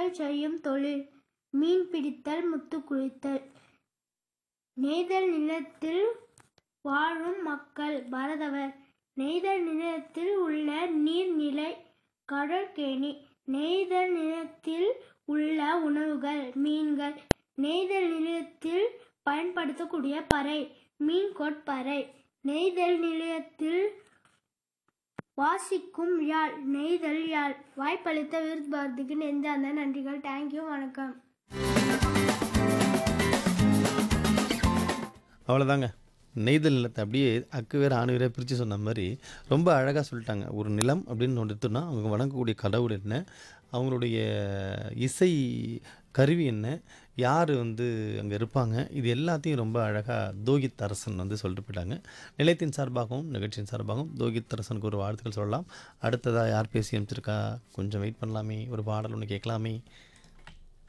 மக்கள் செய்யும் தொழில் மீன் பிடித்தல் முத்து குளித்தல் நெய்தல் நிலத்தில் வாழும் மக்கள் பரதவர் நெய்தல் நிலத்தில் உள்ள நீர்நிலை கடற்கேணி நெய்தல் நிலத்தில் உள்ள உணவுகள் மீன்கள் நெய்தல் நிலையத்தில் பயன்படுத்தக்கூடிய பறை மீன் கொட்பறை நெய்தல் நிலையத்தில் வாசிக்கும் யாழ் நெய்தல் யாழ் வாய்ப்பளித்த விருது பாரதிக்கு நெஞ்சார்ந்த நன்றிகள் தேங்க்யூ வணக்கம் அவ்வளோதாங்க நெய்தல் நிலத்தை அப்படியே அக்கு வேறு ஆணு வேற பிரித்து சொன்ன மாதிரி ரொம்ப அழகாக சொல்லிட்டாங்க ஒரு நிலம் அப்படின்னு ஒன்று எடுத்தோம்னா அவங்க வணங்கக்கூடிய கடவுள் என்ன அவங்களுடைய இசை கருவி என்ன யார் வந்து அங்கே இருப்பாங்க இது எல்லாத்தையும் ரொம்ப அழகாக தோகித் அரசன் வந்து சொல்லிட்டு போயிட்டாங்க நிலையத்தின் சார்பாகவும் நிகழ்ச்சியின் சார்பாகவும் தோகித் அரசனுக்கு ஒரு வாழ்த்துக்கள் சொல்லலாம் அடுத்ததாக யார் பேசி அனுப்பிச்சிருக்கா கொஞ்சம் வெயிட் பண்ணலாமே ஒரு பாடல் ஒன்று கேட்கலாமே